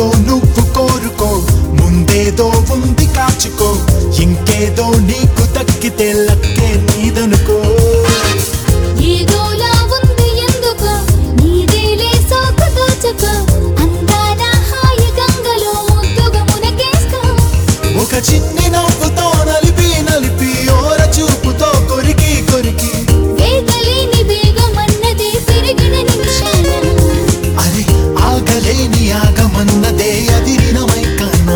ఏదో నువ్వు కోరుకో ముందేదో ఉంది కాచుకో ఇంకేదో నీకు దక్కితే లక్కే నీదనుకో ఏదోలా ఉంది ఎందుకో నీదేలే సోకు దోచుకో అందాల హాయి గంగలో ముద్దుగా మునగేసుకో ఒక చిన్ని నవ్వుతో నలిపి నలిపి ఓర చూపుతో కొరికి కొరికి వేగలేని వేగమన్నదే పెరిగిన నిమిషాల అరే ఆగలేని ఆగమన్నదే అదిరినమై కన్నా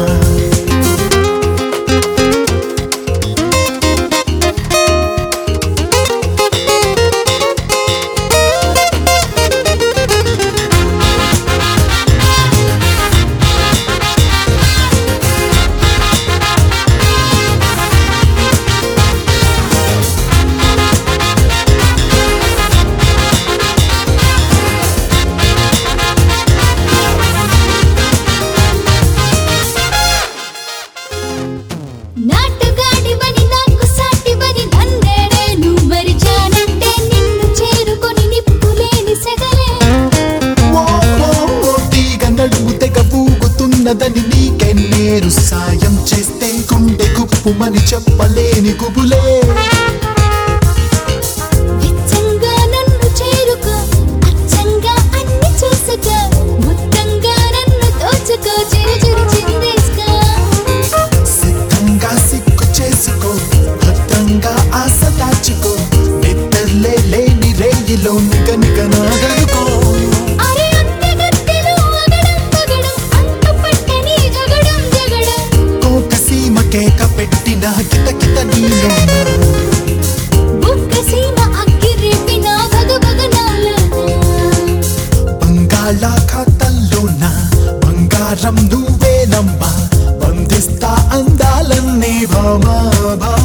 నాటుగాడివని నాకు సాటివని నందేడే నువ్వరిచానంటే నిన్ను చేరుకొని నిప్పులేని సెగలే ఓ ఓ ఓ తీగ నడుము తెగ ఊగుతున్నదని నీకే నేరు సాయం చేస్తే గుండె గుప్పుమని చెప్పలేని గుబులే వెచ్చంగా నన్ను చేరుకో అచ్చంగా అన్ని చూసుకో మొత్తంగా నన్ను దోచుకో చిరు చిరు చిందేసుకో సిద్ధంగా సిక్కు చేసుకో భద్రంగా ఆశ దాచుకో నిద్రలే లేని రేయిలో నిగ నిగ నాగనుకో అరే అంతే గత్తెలు అగడం పగడం అంతు పట్టని జగడం జగడం కోక సీమ కేక పెట్టిన కిట కిట నీలోన బుక్క సీమ అగ్గి రేపిన భగ భగ బంగాళాఖాతంలోన బంగారం నువ్వేనమ్మా బంధిస్తా అందాలన్నీ భామా భామా